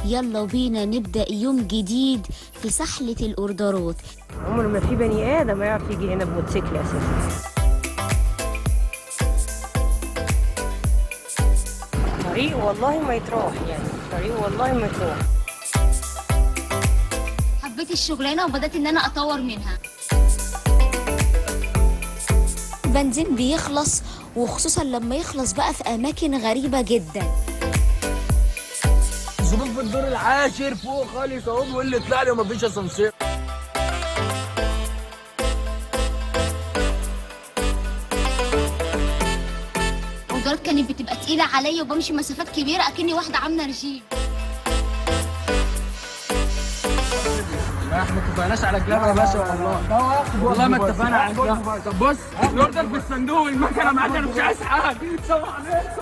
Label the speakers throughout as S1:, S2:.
S1: يلا بينا نبدأ يوم جديد في سحلة الأوردرات
S2: عمر ما في بني ادم يعرف يجي هنا بموتوسيكل اساسا طريق والله ما يتراح يعني طريق والله ما يتراح
S1: حبيت الشغلانة وبدأت إن أنا أطور منها بنزين بيخلص وخصوصا لما يخلص بقى في أماكن غريبة جدا
S3: ظروف في الدور العاشر فوق خالص اهو بيقول لي اطلع لي ومفيش اسانسير
S1: الأوردرات كانت بتبقى تقيلة عليا وبمشي مسافات كبيرة أكني واحدة عاملة رجيم
S3: لا احنا ما اتفقناش على الجبل يا باشا والله والله ما اتفقنا على الجبل طب بص الاوردر في الصندوق والمكنه معاك انا مش عايز حاجه سلام عليكم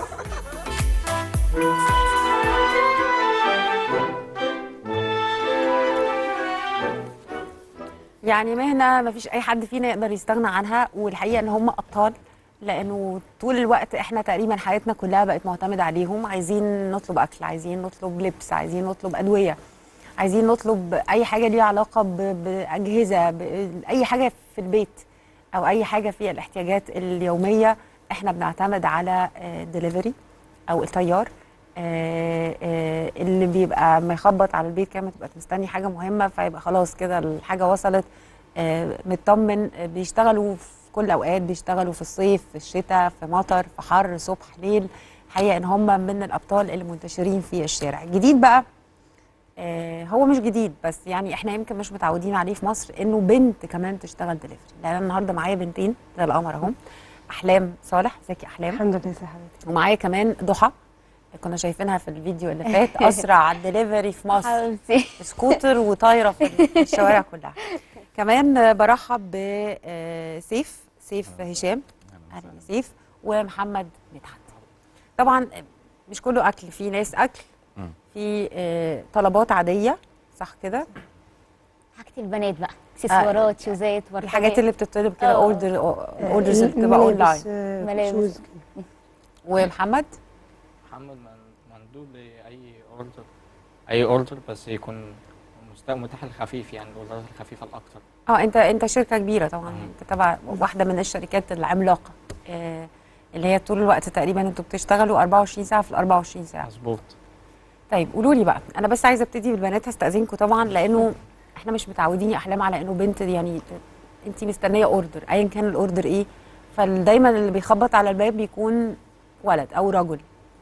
S4: يعني مهنة ما فيش أي حد فينا يقدر يستغنى عنها والحقيقة إن هم أبطال لأنه طول الوقت إحنا تقريبا حياتنا كلها بقت معتمدة عليهم عايزين نطلب أكل عايزين نطلب لبس عايزين نطلب أدوية عايزين نطلب أي حاجة ليها علاقة ب- بأجهزة ب- أي حاجة في البيت أو أي حاجة في الاحتياجات اليومية إحنا بنعتمد على دليفري أو الطيار آه، آه، اللي بيبقى ما يخبط على البيت كده تبقى مستني حاجه مهمه فيبقى خلاص كده الحاجه وصلت آه، مطمن آه، بيشتغلوا في كل الاوقات بيشتغلوا في الصيف في الشتاء في مطر في حر صبح ليل حقيقه ان هم من الابطال اللي منتشرين في الشارع الجديد بقى آه، هو مش جديد بس يعني احنا يمكن مش متعودين عليه في مصر انه بنت كمان تشتغل دليفري لان أنا النهارده معايا بنتين زي القمر اهم احلام صالح ازيك يا احلام
S2: الحمد لله يا حبيبتي
S4: ومعايا كمان ضحى كنا شايفينها في الفيديو اللي فات اسرع دليفري في مصر
S5: حبيبتي
S4: سكوتر وطايره في الشوارع كلها كمان برحب بسيف سيف هشام اهلا يا سيف ومحمد مدحت طبعا مش كله اكل في ناس اكل في آه، طلبات عاديه صح كده
S5: حاجة البنات بقى اكسسوارات شوزات برفانات
S4: الحاجات اللي بتطلب كده
S5: آه.
S4: اوردر اوردرز اللي بتبقى اونلاين
S5: ملابس.
S2: شوز
S4: ومحمد
S6: محمد من- مندوب لاي اوردر اي اوردر بس يكون مست- متاح الخفيف يعني الاوردرات الخفيفه الاكتر
S4: اه انت انت شركه كبيره طبعا انت تبع واحده من الشركات العملاقه آه اللي هي طول الوقت تقريبا انتوا بتشتغلوا 24 ساعه في ال 24 ساعه
S6: مظبوط
S4: طيب قولوا لي بقى انا بس عايزه ابتدي بالبنات هستاذنكم طبعا لانه احنا مش متعودين يا احلام على انه بنت يعني انت مستنيه اوردر ايا كان الاوردر ايه فدايما اللي بيخبط على الباب بيكون ولد او رجل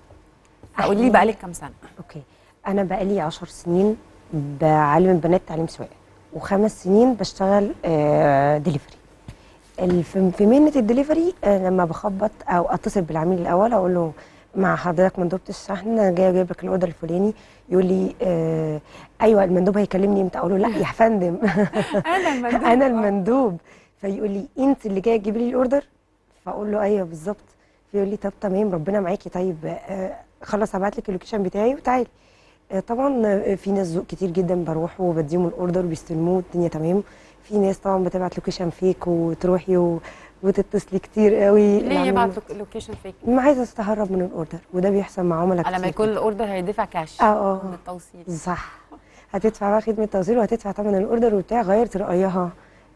S4: فقولي لي بقى لك كام سنه
S2: اوكي انا بقالي 10 سنين بعلم البنات تعليم سواقه وخمس سنين بشتغل آه دليفري الف- في مهنه الدليفري آه لما بخبط او اتصل بالعميل الاول اقول له مع حضرتك مندوبه الشحن أنا جاي اجيب لك الاوردر الفلاني يقول لي آه ايوه المندوب هيكلمني امتى اقول له لا يا فندم
S4: انا المندوب
S2: انا المندوب فيقول لي انت اللي جايه تجيبي لي الاوردر فاقول له ايوه بالظبط فيقول لي طب تمام ربنا معاكي طيب آه خلاص هبعت لك اللوكيشن بتاعي وتعالي آه طبعا آه، في ناس ذوق كتير جدا بروح وبديهم الاوردر بيستلموه الدنيا تمام في ناس طبعا بتبعت لوكيشن فيك وتروحي و... وتتصلي كتير قوي
S4: ليه
S2: العميل
S4: يبعت لك لوكيشن فيك
S2: ما عايزه تتهرب من الاوردر وده بيحصل مع عملاء كتير
S4: لما يكون الاوردر هيدفع كاش
S2: اه اه
S4: من التوصيل
S2: صح هتدفع بقى خدمه توصيل وهتدفع ثمن الاوردر وبتاع غيرت رايها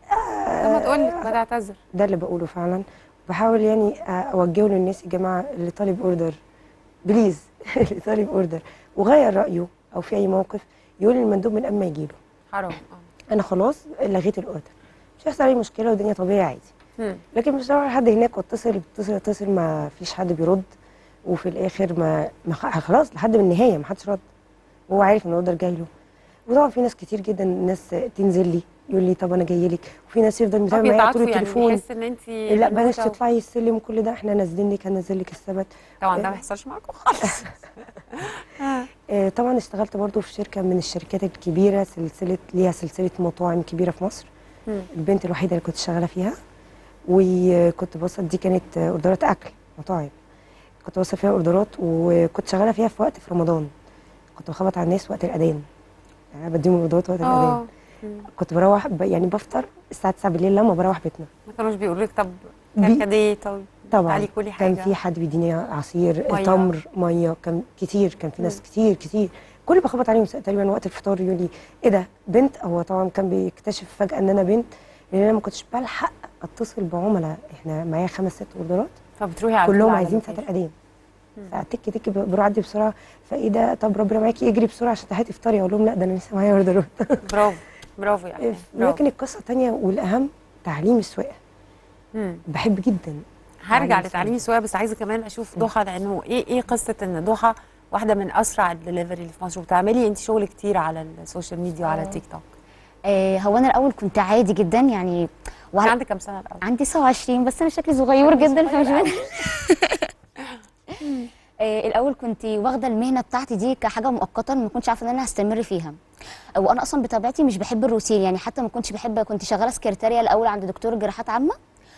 S4: لما تقول لك ما تعتذر
S2: ده اللي بقوله فعلا بحاول يعني اوجهه للناس يا جماعه اللي طالب اوردر بليز اللي طالب اوردر وغير رايه او في اي موقف يقول للمندوب من قبل ما يجيله
S4: حرام اه
S2: انا خلاص لغيت الاوردر مش هيحصل اي مشكله والدنيا طبيعي عادي
S4: مم.
S2: لكن مش هروح لحد هناك واتصل اتصل اتصل ما فيش حد بيرد وفي الاخر ما, ما خ- خلاص لحد من النهايه ما حدش رد وهو عارف ان الاوردر جاي له وطبعا في ناس كتير جدا ناس تنزل لي يقول لي طب انا جاي لك وفي ناس يفضل متابع معايا طول
S4: بيتعاطفوا يعني
S2: التليفون
S4: بيحس ان انت
S2: لا بلاش تطلعي السلم وكل ده احنا نازلين لك هنزل لك السبت
S4: طبعا ده ما يحصلش معاكم خالص
S2: آه طبعا اشتغلت برضو في شركه من الشركات الكبيره سلسله ليها سلسله مطاعم كبيره في مصر
S4: مم.
S2: البنت الوحيده اللي كنت شغاله فيها وكنت بوصل دي كانت آه، اوردرات اكل مطاعم كنت بوصل فيها اوردرات وكنت شغاله فيها في وقت في رمضان كنت بخبط على الناس وقت الاذان يعني أنا بديهم اوردرات وقت الاذان
S4: اه
S2: كنت بروح ب- يعني بفطر الساعه 9 بالليل لما بروح بيتنا
S4: ما كانوش بيقولوا لك طب
S2: بي-
S4: كركديه طب
S2: طبعا
S4: تعالي كلي حاجه
S2: كان في حد بيديني عصير
S4: مية.
S2: تمر ميه كان كتير كان في ناس كتير كتير كل اللي بخبط عليهم تقريبا وقت الفطار يقول لي ايه ده بنت هو طبعا كان بيكتشف فجاه ان انا بنت لان انا ما كنتش بلحق اتصل بعملاء احنا معايا خمس ست اوردرات
S4: فبتروحي على طول
S2: كلهم
S4: على
S2: عايزين ساعه
S4: اللوكيشن.
S2: القديم فتك تك بروح اعدي بسرعه فايه ده طب ربنا معاكي اجري بسرعه عشان تحت افطاري اقول لهم لا ده انا لسه معايا اوردرات
S4: برافو برافو يا أحمد، برافو
S2: لكن القصه الثانيه والاهم تعليم السواقه
S4: مم.
S2: بحب جدا
S4: هرجع
S2: تعليم
S4: لتعليم السواقه بس عايزه كمان اشوف ضحى لانه ايه ايه قصه ان ضحى واحده من اسرع الدليفري اللي في مصر وبتعملي انت شغل كتير على السوشيال ميديا وعلى التيك توك
S5: آه هو انا الاول كنت عادي جدا يعني
S4: كان
S5: وعلى
S4: عندك كام سنه الاول
S5: عندي 27 بس انا شكلي صغير جدا فمش باين. آه الاول كنت واخده المهنه بتاعتي دي كحاجه مؤقته ما كنتش عارفه ان انا هستمر فيها وانا اصلا بطبيعتي مش بحب الروتين يعني حتى ما كنتش بحب كنت شغاله سكرتاريه الاول عند دكتور جراحات عامه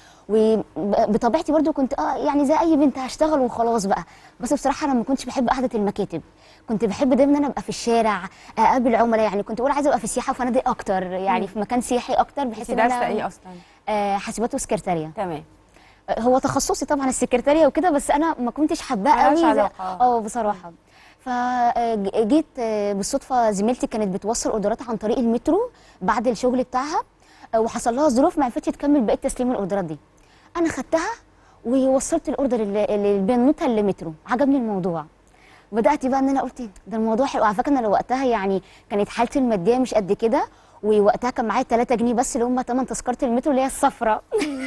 S5: وبطبيعتي برضو كنت اه يعني زي اي بنت هشتغل وخلاص بقى بس بصراحه انا ما كنتش بحب قعده المكاتب كنت بحب دايما ان انا ابقى في الشارع اقابل عملاء يعني كنت بقول عايزه ابقى في سياحه وفنادق اكتر يعني في مكان سياحي اكتر بحيث
S4: انت
S5: ان
S4: دارسه
S5: انا
S4: ايه اصلا
S5: آه حاسبات وسكرتاريه
S4: تمام
S5: هو تخصصي طبعا السكرتاريه وكده بس انا ما كنتش حباه
S4: ملهاش
S5: قوي زي-
S4: علاقة.
S5: اه بصراحه فجيت بالصدفه زميلتي كانت بتوصل اوردرات عن طريق المترو بعد الشغل بتاعها آه، وحصل لها ظروف ما عرفتش تكمل بقيه تسليم الاوردرات دي انا خدتها ووصلت الاوردر البنوته للمترو عجبني الموضوع بدات بقى ان انا قلت ده الموضوع حلو على فكره انا وقتها يعني كانت حالتي الماديه مش قد كده ووقتها كان معايا 3 جنيه بس اللي هم ثمن تذكره المترو اللي هي الصفراء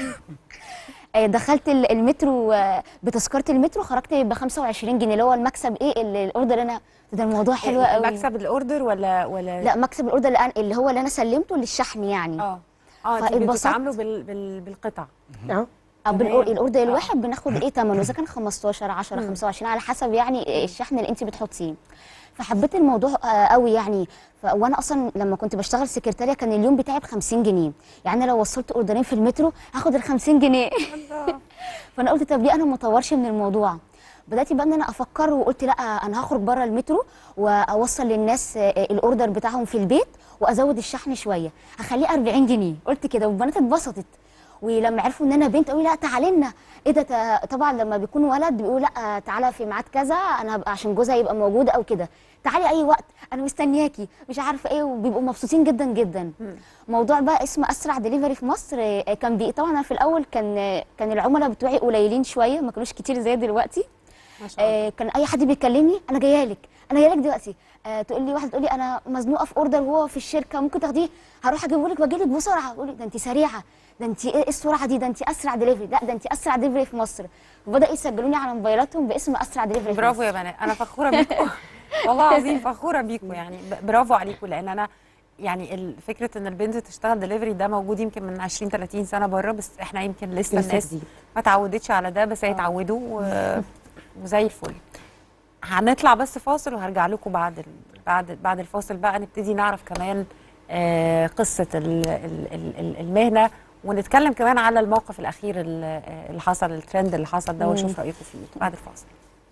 S5: آه، دخلت ال- المترو آه، بتذكره المترو خرجت ب 25 جنيه اللي هو المكسب ايه اللي- الاوردر انا ده الموضوع حلو قوي
S4: مكسب الاوردر ولا ولا
S5: لا مكسب الاوردر اللي, أنا اللي هو اللي انا سلمته للشحن يعني
S4: اه اه انت
S5: فاتبسطت.
S4: بتتعاملوا بال... بال... بالقطع
S2: اه
S5: أو بالأور-
S4: تمام.
S5: الاوردر
S4: آه.
S5: الواحد بناخد ايه ثمنه اذا كان 15 10 25 على حسب يعني الشحن اللي انت بتحطيه فحبيت الموضوع آه، قوي يعني ف... وانا اصلا لما كنت بشتغل سكرتاريه كان اليوم بتاعي ب 50 جنيه يعني لو وصلت اوردرين في المترو هاخد ال 50 جنيه فانا قلت طب ليه انا ما اطورش من الموضوع بدات بقى ان انا افكر وقلت لا انا هخرج بره المترو واوصل للناس آه، الاوردر بتاعهم في البيت وازود الشحن شويه هخليه 40 جنيه قلت كده والبنات اتبسطت ولما عرفوا ان انا بنت قالوا لي لا تعالي لنا ايه ده تا- طبعا لما بيكون ولد بيقولوا لا تعالى في ميعاد كذا انا هبقى عشان جوزها يبقى موجود او كده تعالي اي وقت انا مستنياكي مش عارفه ايه وبيبقوا مبسوطين جدا جدا موضوع بقى اسمه اسرع دليفري في مصر آه، كان بي طبعا انا في الاول كان آه، كان العملاء بتوعي قليلين شويه ما كانوش كتير زي دلوقتي
S4: ما شاء الله
S5: آه كان اي حد بيكلمني انا جايه لك انا جايه لك دلوقتي آه تقول لي واحده تقول لي انا مزنوقه في اوردر وهو في الشركه ممكن تاخديه هروح اجيبه لك واجي لك بسرعه تقول لي ده انت سريعه ده انت ايه السرعه دي ده انت اسرع دليفري لا ده انت اسرع دليفري في مصر وبداوا يسجلوني على موبايلاتهم باسم اسرع دليفري في
S4: برافو
S5: مصر.
S4: يا بنات انا فخوره بيكم والله العظيم فخوره بيكم يعني ب- برافو عليكم لان انا يعني ال- فكره ان البنت تشتغل دليفري ده موجود يمكن من 20 30 سنه بره بس احنا يمكن لسه
S2: لسه
S4: الناس
S2: جديد.
S4: ما تعودتش على ده بس هيتعودوا و... وزي الفل هنطلع بس فاصل وهرجع لكم بعد ال... بعد بعد الفاصل بقى نبتدي نعرف كمان آه قصه ال... ال... ال... ال- المهنه ونتكلم كمان على الموقف الاخير ال- آه، اللي حصل الترند اللي حصل ده واشوف رايكم فيه بعد الفاصل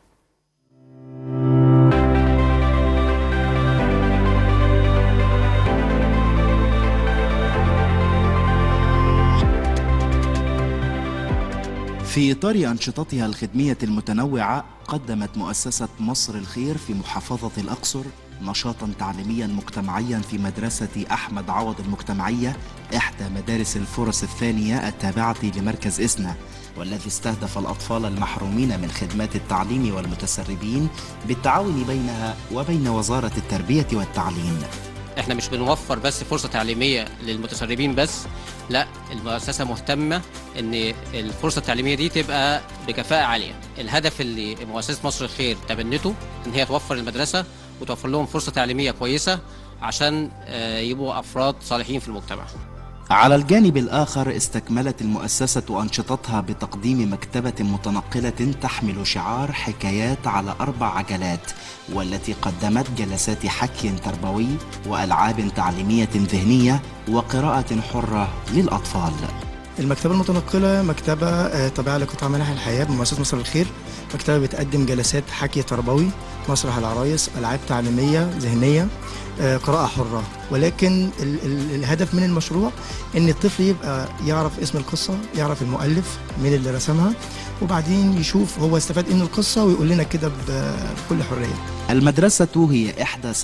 S7: في إطار أنشطتها الخدمية المتنوعة قدمت مؤسسة مصر الخير في محافظة الأقصر نشاطا تعليميا مجتمعيا في مدرسة أحمد عوض المجتمعية إحدى مدارس الفرص الثانية التابعة لمركز إسنا والذي استهدف الأطفال المحرومين من خدمات التعليم والمتسربين بالتعاون بينها وبين وزارة التربية والتعليم
S8: احنا مش بنوفر بس فرصه تعليميه للمتسربين بس لا المؤسسه مهتمه ان الفرصه التعليميه دي تبقى بكفاءه عاليه الهدف اللي مؤسسه مصر الخير تبنته ان هي توفر المدرسه وتوفر لهم فرصه تعليميه كويسه عشان آه، يبقوا افراد صالحين في المجتمع
S7: على الجانب الآخر استكملت المؤسسة أنشطتها بتقديم مكتبة متنقلة تحمل شعار حكايات على أربع عجلات والتي قدمت جلسات حكي تربوي وألعاب تعليمية ذهنية وقراءة حرة للأطفال
S9: المكتبة المتنقلة مكتبة آه، تابعة لقطاع منح الحياة بمؤسسة مصر الخير مكتبة بتقدم جلسات حكي تربوي مسرح العرايس ألعاب تعليمية ذهنية آه، قراءة حرة ولكن ال ال الهدف من المشروع ان الطفل يبقى يعرف اسم القصة يعرف المؤلف مين اللي رسمها وبعدين يشوف هو استفاد ايه من القصة ويقول لنا كده ب- بكل حرية
S7: المدرسة هي إحدى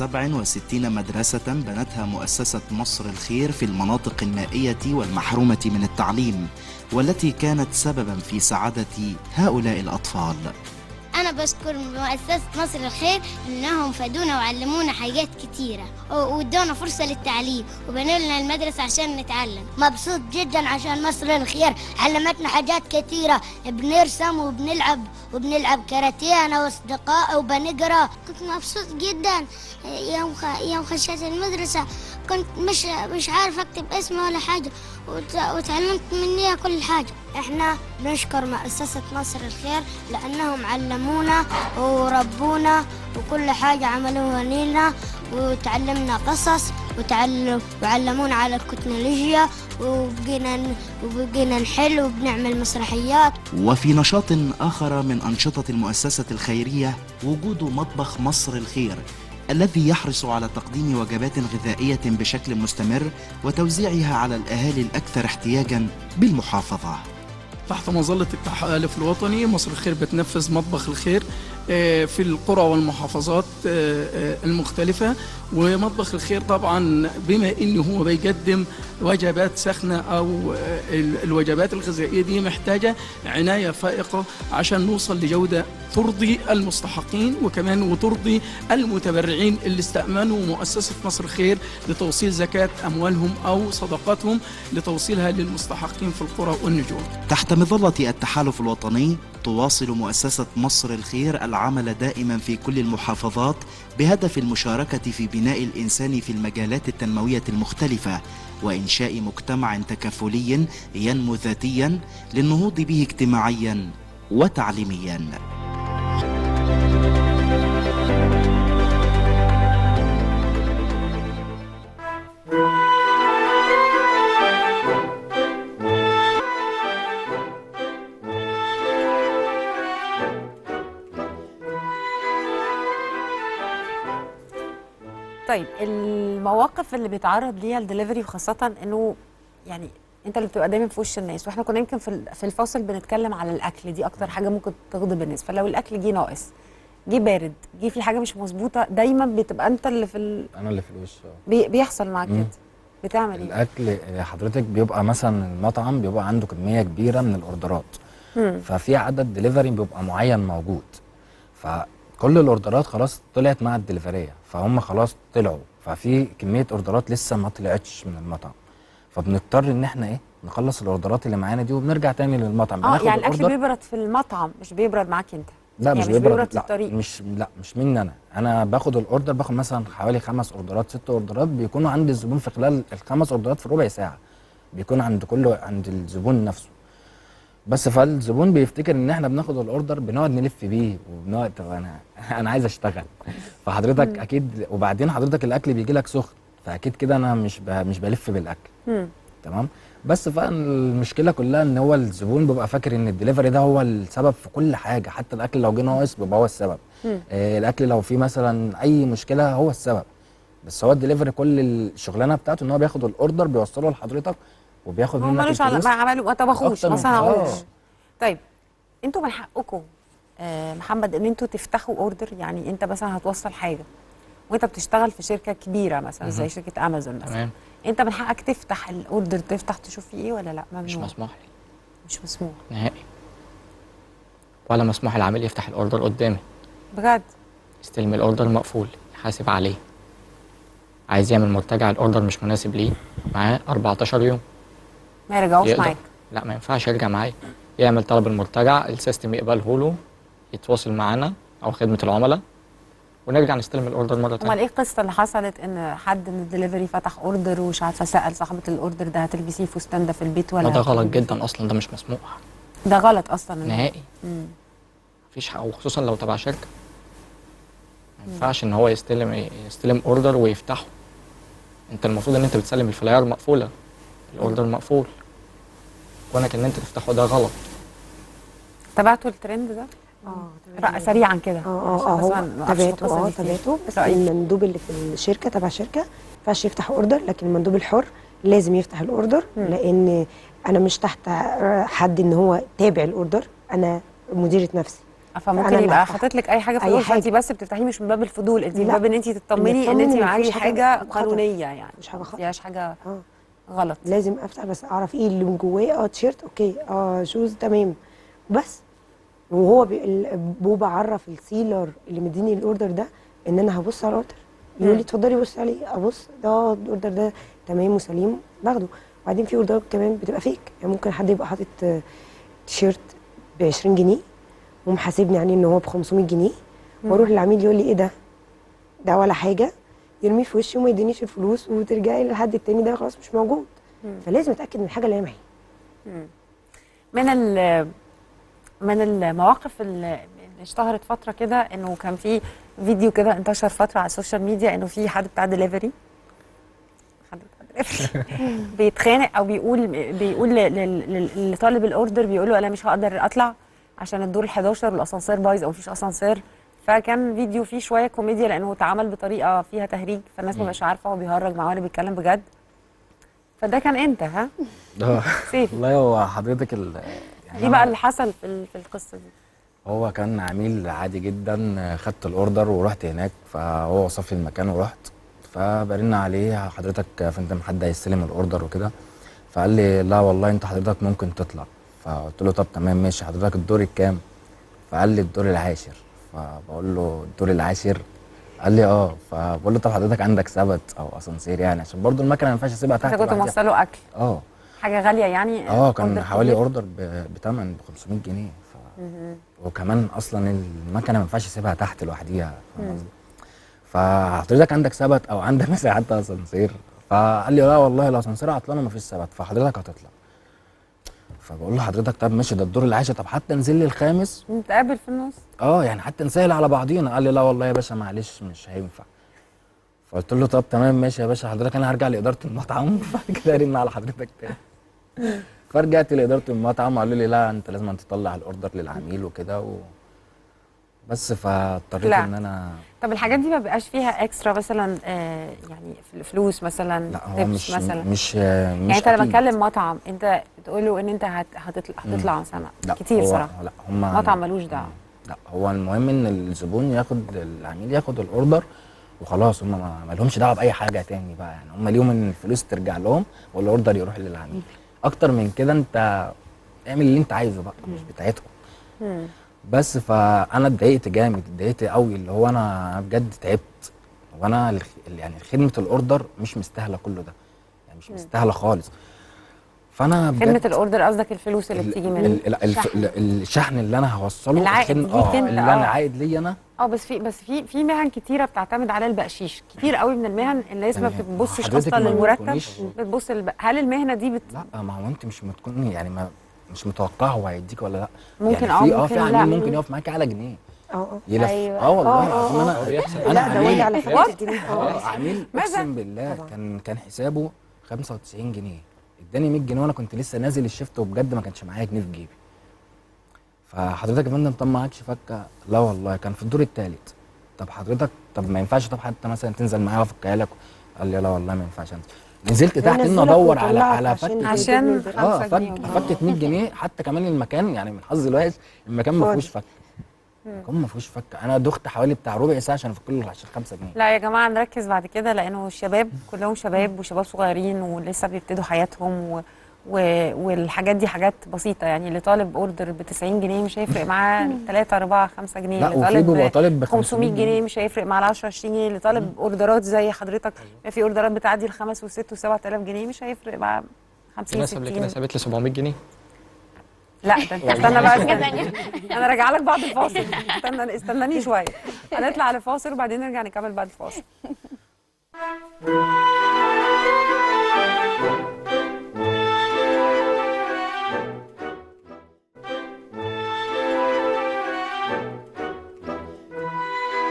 S7: 67 مدرسة بنتها مؤسسة مصر الخير في المناطق النائية والمحرومة من التعليم والتي كانت سببا في سعادة هؤلاء الأطفال
S10: أنا بشكر مؤسسة مصر الخير إنهم فادونا وعلمونا حاجات كتيرة و- وادونا فرصة للتعليم وبنوا لنا المدرسة عشان نتعلم مبسوط جدا عشان مصر الخير علمتنا حاجات كتيرة بنرسم وبنلعب وبنلعب كاراتيه أنا وأصدقائي وبنقرا كنت مبسوط جدا يوم خ... يوم خشيت المدرسة كنت مش مش عارف أكتب اسمي ولا حاجة وت... وتعلمت مني كل حاجة احنا نشكر مؤسسة مصر الخير لأنهم علمونا وربونا وكل حاجة عملوها لنا وتعلمنا قصص وتعلم وعلمونا على التكنولوجيا وبقينا وبقينا نحل وبنعمل مسرحيات
S7: وفي نشاط آخر من أنشطة المؤسسة الخيرية وجود مطبخ مصر الخير الذي يحرص على تقديم وجبات غذائية بشكل مستمر وتوزيعها على الأهالي الأكثر احتياجا بالمحافظة
S3: تحت مظلة التحالف الوطني مصر الخير بتنفذ مطبخ الخير آه، في القرى والمحافظات آه، آه، المختلفة ومطبخ الخير طبعا بما انه هو بيقدم وجبات سخنة او آه، ال- الوجبات الغذائية دي محتاجة عناية فائقة عشان نوصل لجودة ترضي المستحقين وكمان وترضي المتبرعين اللي استأمنوا مؤسسة مصر الخير لتوصيل زكاة أموالهم أو صدقاتهم لتوصيلها للمستحقين في القرى والنجوم
S7: تحت مظلة التحالف الوطني تواصل مؤسسة مصر الخير العمل دائما في كل المحافظات بهدف المشاركة في بناء الإنسان في المجالات التنموية المختلفة وإنشاء مجتمع تكافلي ينمو ذاتيا للنهوض به اجتماعيا وتعليميا
S4: طيب المواقف اللي بيتعرض ليها الدليفري وخاصة انه يعني انت اللي بتبقى دايما في وش الناس واحنا كنا يمكن في ال- في الفاصل بنتكلم على الاكل دي اكتر حاجه ممكن تغضب الناس فلو الاكل جه ناقص جه بارد جه في حاجه مش مظبوطه دايما بتبقى انت اللي في ال...
S11: انا اللي في الوش آه.
S4: بي... بيحصل معاك
S11: مم.
S4: كده بتعمل ايه؟
S11: الاكل آه، حضرتك بيبقى مثلا المطعم بيبقى عنده كميه كبيره من الاوردرات
S4: مم.
S11: ففي عدد دليفري بيبقى معين موجود فكل الاوردرات خلاص طلعت مع الدليفريه فهم خلاص طلعوا ففي كميه اوردرات لسه ما طلعتش من المطعم فبنضطر ان احنا ايه نخلص الاوردرات اللي معانا دي وبنرجع تاني للمطعم
S4: اه
S11: بناخد
S4: يعني الاكل
S11: الأوردر.
S4: بيبرد في المطعم مش بيبرد معاك انت
S11: لا
S4: يعني
S11: مش
S4: مش
S11: بيبرد,
S4: بيبرد في
S11: لا
S4: الطريق.
S11: مش لا مش مني انا انا باخد الاوردر باخد مثلا حوالي خمس اوردرات ست اوردرات بيكونوا عند الزبون في خلال الخمس اوردرات في ربع ساعه بيكون عند كل عند الزبون نفسه بس فالزبون بيفتكر ان احنا بناخد الاوردر بنقعد نلف بيه وبنقعد طب انا انا عايز اشتغل فحضرتك
S4: مم.
S11: اكيد وبعدين حضرتك الاكل بيجي لك سخن فاكيد كده انا مش ب... مش بلف بالاكل
S4: مم.
S11: تمام بس فالمشكله كلها ان هو الزبون بيبقى فاكر ان الدليفري ده هو السبب في كل حاجه حتى الاكل لو جه ناقص بيبقى هو السبب
S4: مم.
S11: آه الاكل لو فيه مثلا اي مشكله هو السبب بس هو الدليفري كل الشغلانه بتاعته ان هو بياخد الاوردر بيوصله لحضرتك وبياخد
S4: هو
S11: منك
S4: ملوش علاقه
S11: الفلوس
S4: ما عملوا ما طبخوش
S11: أكتر من-
S4: ما صنعوش
S11: آه.
S4: طيب انتوا من حقكم آه محمد ان انتوا تفتحوا اوردر يعني انت مثلا هتوصل حاجه وانت بتشتغل في شركه كبيره مثلا زي
S6: مهم.
S4: شركه امازون مثلا
S6: تمام
S4: انت من حقك تفتح الاوردر تفتح تشوف فيه ايه ولا لا ممنوع
S6: مش مسموح لي
S4: مش مسموح
S6: نهائي ولا مسموح العميل يفتح الاوردر قدامي
S4: بجد
S6: يستلم الاوردر مقفول يحاسب عليه عايز يعمل مرتجع الاوردر مش مناسب ليه معاه 14 يوم
S4: ما يرجعوش
S6: يقدر.
S4: معاك
S6: لا ما ينفعش يرجع معايا يعمل طلب المرتجع السيستم يقبله له يتواصل معانا او خدمه العملاء ونرجع نستلم الاوردر مره تانية
S4: امال ايه القصه اللي حصلت ان حد من الدليفري فتح اوردر ومش عارفه سال صاحبه الاوردر ده هتلبسيه فستان ده في البيت ولا
S6: ما ده غلط
S4: هتلبسيه؟
S6: جدا اصلا ده مش مسموح
S4: ده غلط اصلا
S6: نهائي
S4: مم.
S6: مفيش حق وخصوصا لو تبع شركه ما ينفعش ان هو يستلم يستلم اوردر ويفتحه انت المفروض ان انت بتسلم الفلاير مقفوله الاوردر مقفول كونك ان انت تفتحه ده غلط
S4: تابعتوا الترند ده رأ- سريعا كده
S2: اه اه
S4: عشان
S2: اه
S4: بس
S2: هو
S4: ما نوقفش في
S2: تابعته
S4: القصة
S2: اه
S4: دي كتير.
S2: تابعته بس
S4: رأيك؟
S2: المندوب اللي في الشركه تبع شركه ما ينفعش يفتح اوردر لكن المندوب الحر لازم يفتح الاوردر لان انا مش تحت حد ان هو تابع الاوردر انا مديره نفسي
S4: فممكن
S2: فأنا اللي
S4: يبقى
S2: هفتح.
S4: حاطط لك اي حاجه في
S2: أي
S4: الاول فانت
S2: حاجة.
S4: بس بتفتحيه مش من باب الفضول انت من
S2: لا.
S4: باب ان انت تطمني ان
S2: نطمن
S4: انت
S2: إن
S4: معاكي
S2: مفيش حاجة
S4: حاجه
S2: خطر.
S4: قانونيه يعني
S2: مش حاجه
S4: ما
S2: خطر
S4: فيهاش حاجه
S2: اه
S4: غلط
S2: لازم افتح بس اعرف ايه اللي من جواه اه تيشيرت اوكي اه شوز تمام بس وهو بي- ال- بوبا عرف السيلر اللي مديني الاوردر ده ان انا هبص على الاوردر يقول لي اتفضلي بصي عليه ابص ده الاوردر ده تمام وسليم باخده وبعدين في اوردرات كمان بتبقى فيك يعني ممكن حد يبقى حاطط آه، تيشيرت ب 20 جنيه ومحاسبني عليه ان هو ب 500 جنيه
S12: مم.
S2: واروح للعميل يقول لي ايه ده ده ولا حاجه يرميه في وشي وما يدينيش الفلوس وترجعي للحد التاني ده خلاص مش موجود
S4: مم.
S2: فلازم اتاكد من الحاجه اللي انا معايا
S4: مم. من ال من المواقف اللي اللي اشتهرت فتره كده انه كان في فيديو كده انتشر فتره على السوشيال ميديا انه في حد بتاع دليفري حد بتاع delivery بيتخانق او بيقول بيقول لل- لل- لطالب الاوردر بيقول له انا مش هقدر اطلع عشان الدور ال 11 والاسانسير بايظ او مفيش اسانسير فكان فيديو فيه شويه كوميديا لانه اتعمل بطريقه فيها تهريج فالناس ما بقاش عارفه هو بيهرج معاه ولا بيتكلم بجد فده كان انت ها
S11: اه
S4: سيف.
S11: والله هو حضرتك ال يعني
S4: ايه بقى اللي حصل في ال- في القصه دي
S11: هو كان عميل عادي جدا خدت الاوردر ورحت هناك فهو وصف لي المكان ورحت فبرن عليه حضرتك يا فندم حد هيستلم الاوردر وكده فقال لي لا والله انت حضرتك ممكن تطلع فقلت له طب تمام ماشي حضرتك الدور الكام فقال لي الدور العاشر فبقول له الدور العاشر قال لي اه فبقول له طب حضرتك عندك سبت او اسانسير يعني عشان برضو المكنه ما ينفعش اسيبها تحت
S4: انت كنت
S11: لوحدها.
S4: موصله اكل
S11: اه
S4: حاجه غاليه يعني
S11: اه كان
S4: أوردر
S11: حوالي
S4: كبير؟
S11: اوردر بثمن ب 500 جنيه
S4: مهم.
S11: وكمان اصلا المكنه ما ينفعش اسيبها تحت لوحديها فاهم
S4: مم.
S11: قصدي؟ فحضرتك عندك سبت او عندك مثلا حتى اسانسير فقال لي لا والله الاسانسير عطلانه ما فيش سبت فحضرتك هتطلع فبقول له حضرتك طب ماشي ده الدور العاشر طب حتى انزل لي الخامس
S4: نتقابل في النص
S11: اه يعني حتى نسهل على بعضينا قال لي لا والله يا باشا معلش مش هينفع فقلت له طب تمام ماشي يا باشا حضرتك انا هرجع لاداره المطعم بعد كده ارن على حضرتك تاني فرجعت لاداره المطعم قالوا لي لا انت لازم تطلع الاوردر للعميل وكده و... بس فاضطريت
S4: لا.
S11: ان انا
S4: طب الحاجات دي ما بيبقاش فيها اكسترا مثلا آه يعني فل- فلوس مثلا
S11: لا هو
S4: tips
S11: مش
S4: مثلا
S11: مش مش
S4: يعني انت لما
S11: أكيد.
S4: تكلم مطعم انت تقول له ان انت هت- هتطلع هتطلع مثلا
S11: لا
S4: كتير
S11: هو
S4: صراحه
S11: لا هم
S4: مطعم ملوش دعوه
S11: لا هو المهم ان الزبون ياخد العميل ياخد الاوردر وخلاص هم ما ما لهمش دعوه باي حاجه تاني بقى يعني هم ليهم ان الفلوس ترجع لهم والاوردر يروح للعميل اكتر من كده انت اعمل اللي انت عايزه بقى مش بتاعتهم بس فانا اتضايقت جامد اتضايقت قوي اللي هو انا بجد تعبت وانا الخ- يعني خدمه الاوردر مش مستاهله كله ده يعني مش
S4: مم.
S11: مستاهله خالص فانا بجد
S4: خدمه الاوردر قصدك الفلوس اللي بتيجي من
S11: ال- ال- الف-
S4: الشحن.
S11: ال- الشحن اللي انا هوصله
S4: العائد
S11: الخدمة-
S4: ليك
S11: اه
S4: انت،
S11: اللي
S4: اه.
S11: انا عائد ليا انا
S4: اه بس في بس في في مهن كتيره بتعتمد على البقشيش كتير قوي من المهن الناس ما
S11: تمام.
S4: بتبصش
S11: حضرتك
S4: اصلا
S11: ما
S4: للمرتب
S11: بتكونيش-
S4: بتبص للب... هل المهنه دي بت...
S11: لا ما هو انت مش متكوني يعني ما مش متوقع هو هيديك ولا لا
S4: ممكن
S11: يعني
S4: اه،
S11: في اه
S4: ممكن
S11: في
S4: لا.
S11: عميل ممكن يقف معاكي على جنيه
S2: اه اه
S11: يلف
S2: أيوة.
S11: اه والله
S2: اه، اه،
S11: العظيم
S2: اه.
S11: انا
S6: بيحصل.
S11: انا
S2: لا، ده
S11: عميل
S2: ولا على
S11: اه
S2: فكرة الجنيه. اه.
S11: عميل
S4: ماذا؟
S11: اقسم بالله كان كان حسابه 95 جنيه اداني 100 جنيه وانا كنت لسه نازل الشفت وبجد ما كانش معايا جنيه في جيبي فحضرتك يا فندم طب معكش فكه لا والله كان في الدور الثالث طب حضرتك طب ما ينفعش طب حتى مثلا تنزل معايا وافكها لك قال لي لا والله ما ينفعش انزل نزلت تحت ان
S2: ينزلك
S11: ادور على
S2: ويطلعك
S11: على
S2: عشان
S11: فكه
S4: عشان
S11: اه
S4: خمسة
S11: فك
S4: جنيه
S11: فكه 100 جنيه حتى كمان المكان يعني من حظي الوحش المكان ما فيهوش فك المكان ما فيهوش فك انا دخت حوالي بتاع ربع ساعه عشان افك له عشان 5 جنيه
S4: لا يا جماعه نركز بعد كده لانه الشباب كلهم شباب وشباب صغيرين ولسه بيبتدوا حياتهم و... و... والحاجات دي حاجات بسيطه يعني اللي طالب اوردر ب 90 جنيه مش هيفرق معاه 3 4 5 جنيه
S11: لا
S4: اللي
S11: وفي بيبقى طالب ب
S4: 500 جنيه مش هيفرق معاه 10 20 جنيه اللي طالب اوردرات زي حضرتك في اوردرات بتعدي ال 5 و6 و7000 جنيه مش هيفرق معاه
S6: في
S4: 50
S6: ناس قبل كده
S4: 60
S6: سابت لي 700 جنيه
S4: لا ده انت استنى بقى استنى. انا راجعه لك بعد الفاصل استنى استناني شويه هنطلع لفاصل وبعدين نرجع نكمل بعد الفاصل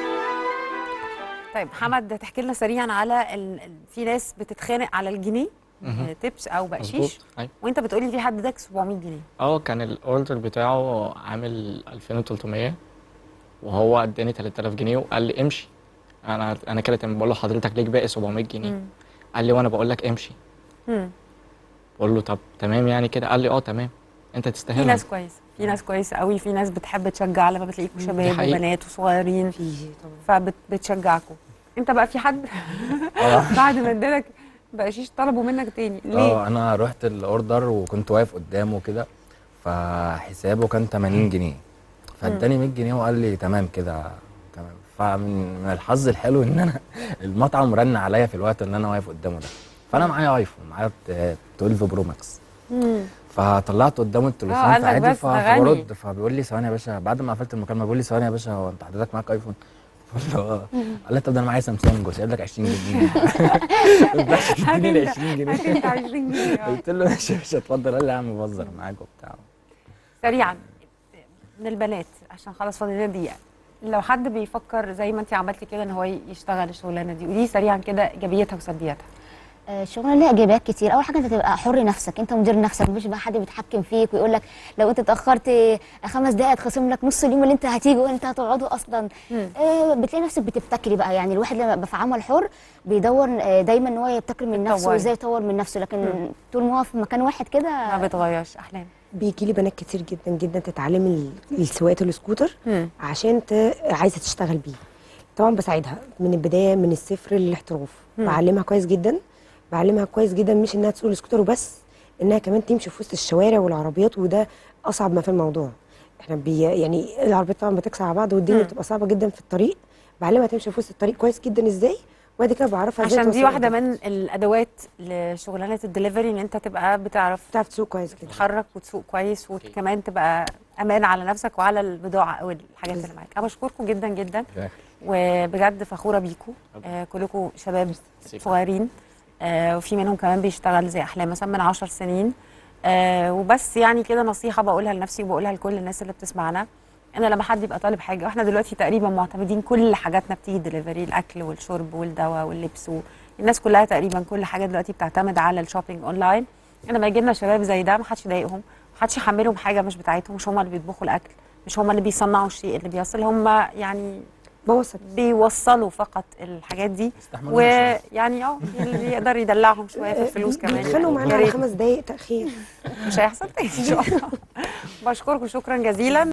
S4: طيب محمد تحكي لنا سريعا على ال... ال- في ناس بتتخانق على الجنيه
S6: مهم.
S4: تبس او بقشيش
S6: مظبوط ايوه
S4: وانت بتقولي في حد اداك 700 جنيه
S6: اه كان الاوردر بتاعه عامل 2300 وهو اداني 3000 جنيه وقال لي امشي انا انا كده تمام بقول له حضرتك ليك باقي 700 جنيه
S4: مم.
S6: قال لي وانا بقول لك امشي
S4: مم.
S6: بقول له طب تمام يعني كده قال لي اه تمام انت
S4: في
S6: تستاهل
S4: ناس كويسه في ناس كويسه قوي في ناس بتحب تشجع لما بتلاقيكم شباب
S6: حقيقي.
S4: وبنات وصغيرين
S2: في طبعا
S4: فبتشجعكم انت بقى في حد
S11: اه
S4: بعد ما ادالك بقشيش طلبوا منك تاني ليه؟
S11: اه انا رحت الاوردر وكنت واقف قدامه كده فحسابه كان 80 جنيه فاداني 100 جنيه وقال لي تمام كده تمام فمن من الحظ الحلو ان انا المطعم رن عليا في الوقت اللي انا واقف قدامه ده فانا معايا ايفون معايا 12 برو ماكس
S4: مم.
S11: فطلعت قدامه التليفون
S4: قال لك
S11: فعادي
S4: بس ده غني.
S11: فبرد فبيقول لي ثواني يا باشا بعد ما قفلت المكالمه بيقول لي ثواني يا باشا هو انت حضرتك معاك ايفون بقول له اه قال لي طب ده انا معايا سامسونج وسايب لك 20 جنيه ما ينفعش تديني ال 20
S4: هات
S11: جنيه
S4: انت 20 جنيه آه.
S11: قلت له ماشي يا باشا اتفضل قال لي يا عم بهزر معاك وبتاع
S4: سريعا من البنات عشان خلاص فاضل لنا دقيقه لو حد بيفكر زي ما انت عملتي كده ان هو يشتغل الشغلانه دي قولي سريعا كده ايجابياتها وسلبياتها
S5: آه، الشغلانه ليها ايجابيات كتير اول حاجه انت تبقى حر نفسك انت مدير نفسك مفيش بقى حد بيتحكم فيك ويقول لك لو انت اتاخرت خمس دقائق هتخصم لك نص اليوم اللي انت هتيجه وانت هتقعده اصلا
S4: مم.
S5: آه بتلاقي نفسك بتبتكري بقى يعني الواحد لما يبقى في عمل حر بيدور آه، دايما ان هو يبتكر من نفسه
S4: يتطور.
S5: وازاي يطور من نفسه لكن
S4: مم.
S5: طول ما هو في مكان واحد كده
S4: ما بتغيرش احلام
S2: بيجي لي بنات كتير جدا جدا تتعلم ال- السواقه السكوتر
S4: مم.
S2: عشان ت... عايزه تشتغل بيه طبعا بساعدها من البدايه من الصفر للاحتراف
S4: مم.
S2: بعلمها كويس جدا بعلمها كويس جدا مش انها تسوق السكوتر وبس انها كمان تمشي في وسط الشوارع والعربيات وده اصعب ما في الموضوع احنا بي يعني العربيات طبعا بتكسر على بعض والدنيا
S4: مم.
S2: بتبقى صعبه جدا في الطريق بعلمها تمشي في وسط الطريق كويس جدا ازاي وبعد كده بعرفها ازاي
S4: عشان دي
S2: توصل
S4: واحده
S2: قدام.
S4: من الادوات لشغلانه الدليفري ان انت تبقى بتعرف
S2: بتعرف تسوق كويس جدا
S4: تتحرك وتسوق كويس وكمان تبقى امان على نفسك وعلى البضاعه او الحاجات اللي معاك انا بشكركم جدا جدا وبجد فخوره بيكم آه كلكم شباب صغيرين آه وفي منهم كمان بيشتغل زي احلام مثلا من 10 سنين آه وبس يعني كده نصيحه بقولها لنفسي وبقولها لكل الناس اللي بتسمعنا انا لما حد يبقى طالب حاجه واحنا دلوقتي تقريبا معتمدين كل حاجاتنا بتيجي دليفري الاكل والشرب والدواء واللبس الناس كلها تقريبا كل حاجه دلوقتي بتعتمد على الشوبينج اونلاين لما يجي لنا شباب زي ده ما حدش يضايقهم ما حدش يحملهم حاجه مش بتاعتهم مش هم اللي بيطبخوا الاكل مش هم اللي بيصنعوا الشيء اللي بيصل هم يعني
S2: بوصل
S4: بيوصلوا فقط الحاجات دي
S11: استحملونا شوية.
S4: ويعني اه اللي يقدر يدلعهم شويه في الفلوس كمان
S2: بيتخانقوا معانا
S4: يا
S2: على
S4: ريت.
S2: خمس دقايق تاخير
S4: مش هيحصل تاني ان شاء الله بشكركم شكرا جزيلا